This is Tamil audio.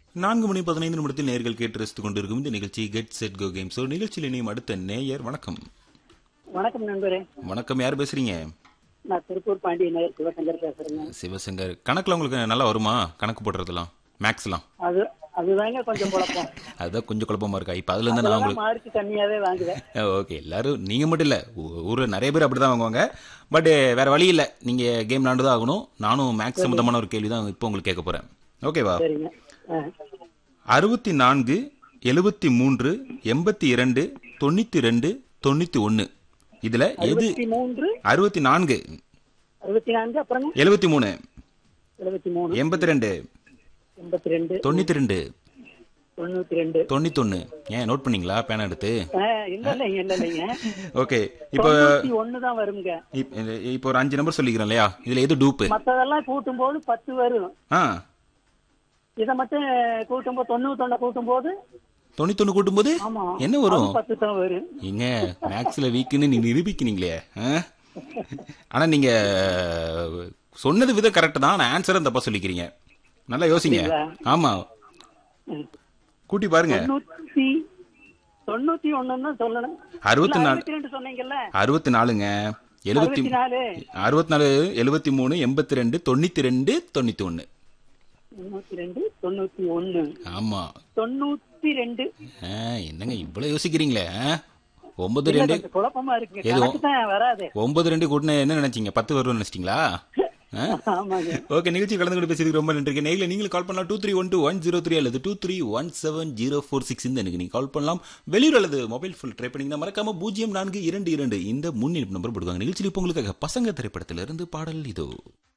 நான்கு மணி பதினைந்து நிமிடத்தில் நேர்கள் கேட்டு ரசித்துக் கொண்டிருக்கும் இந்த நிகழ்ச்சி get set go game show நிகழ்ச்சியில் இணையும் அடுத்த நேயர் வணக்கம் வணக்கம் நண்பரே வணக்கம் யார் பேசுறீங்க நான் திருப்பூர் பாண்டிய நகர் சிவசங்கர் பேசுறேங்க சிவசங்கர் கணக்குல உங்களுக்கு நல்லா வருமா கணக்கு போடுறதெல்லாம் மேக்ஸ்லாம் அது அதுதாங்க கொஞ்சம் குழப்பம் அதுதான் கொஞ்சம் குழப்பமா இருக்கா இப்போ அதுல இருந்து நான் அதெல்லாம் உங்களுக்கு மார்க் கம்மியாவே வாங்குவேன் ஓகே எல்லாரும் நீங்க மட்டும் இல்ல ஊ- ஊர்ல நிறைய பேர் அப்படிதான் வாங்குவாங்க பட் வேற வழி இல்ல நீங்க கேம் விளாண்டுதான் ஆகணும் நானும் மேக்ஸ் சம்பந்தமான ஒரு கேள்வி தான் இப்போ உங்களுக்கு கேட்க போறேன் ஓகேவா சரிங்க ஆ. அறுபத்தி நான்கு எழுபத்தி மூன்று எண்பத்தி இரண்டு தொண்ணூத்தி ரெண்டு தொண்ணூத்தி ஒன்னு இதுல எது அறுபத்தி மூன்று அறுபத்தி நான்கு அறுபத்தி நான்கு அப்புறங்க எழுபத்தி மூணு எழுபத்தி மூணு எண்பத்தி ரெண்டு எண்பத்தி ரெண்டு தொண்ணூத்தி ரெண்டு தொண்ணூத்தி ரெண்டு தொண்ணூத்தொன்னு ஏன் நோட் பண்ணீங்களா பேனா எடுத்து ஆ, இல்ல இல்லைங்க இல்ல இல்லைங்க ஓகே இப்போ தொண்ணூத்தி ஒண்ணு தான் வருங்க இப்- இப்போ ஒரு அஞ்சு நம்பர் சொல்லிக்கிறேன் இல்லையா இதுல எது டூப்பு மத்ததெல்லாம் கூட்டும் போது பத்து வரும் ஆ இதை மட்டும் கூட்டும் போது தொண்ணூத்தொன்ன கூட்டும் போது தொண்ணூத்தொன்னு கூட்டும்போது ஆமா என்ன வரும் அது பத்து தான் வரும் ஏங்க மேக்ஸ்ல வீக்குன்னு நீ நிரூபிக்கிறீங்களே ஆ? ஆனா நீங்க சொன்னது விதம் கரெக்ட் தான் ஆனா ஆன்சரும் தப்பா சொல்லிக்கிறீங்க நல்லா யோசிங்க ஆமா ம். கூட்டி பாருங்க தொண்ணூத்தி தொண்ணூத்தி ஒண்ணுன்னு தான் சொல்லணும் அறுபத்தி இல்ல, நாலு அறுபத்தி ரெண்டு சொன்னீங்கல்ல அறுபத்தி நாலுங்க எழுபத்தி அறுபத்தி நாலு அறுபத்தி நாலு எழுபத்தி மூணு எண்பத்தி ரெண்டு தொண்ணூத்தி ரெண்டு தொண்ணூத்தி ஒன்னு தொண்ணூத்தி ரெண்டு தொண்ணூத்தி ஒண்ணு ஆமா தொண்ணூத்தி ரெண்டு ஆ, என்னங்க இவ்வளவு யோசிக்கிறீங்களே ஆ? ஒன்பது இல்ல, ரெண்டு கொஞ்சம் குழப்பமா இருக்கு ஏதோ- கணக்கு தான் வராது ஒன்பது ரெண்டு கூட்டின என்ன நினைச்சீங்க பத்து வரும்னு நினைச்சிட்டீங்களா ஆ? ஆமாங்க ஓகே நிகழ்ச்சி கலந்து கொண்டு பேசியதுக்கு ரொம்ப நன்றி நேரில் நீங்களும் கால் பண்ணலாம் two three one two one zero three அல்லது two three one seven zero four six இந்த எனக்கு நீங்கள் கால் பண்ணலாம் வெளியூர் அல்லது மொபைல் ஃபோன் ட்ரை பண்ணிங்கன்னா மறக்காம பூஜ்ஜியம் நான்கு இரண்டு இரண்டு இந்த முன்னிணைப்பு நம்பர் போடுவாங்க நிகழ்ச்சியில் இப்போ உங்களுக்காக பசங்க திரைப்படத்திலிருந்து பாடல் இதோ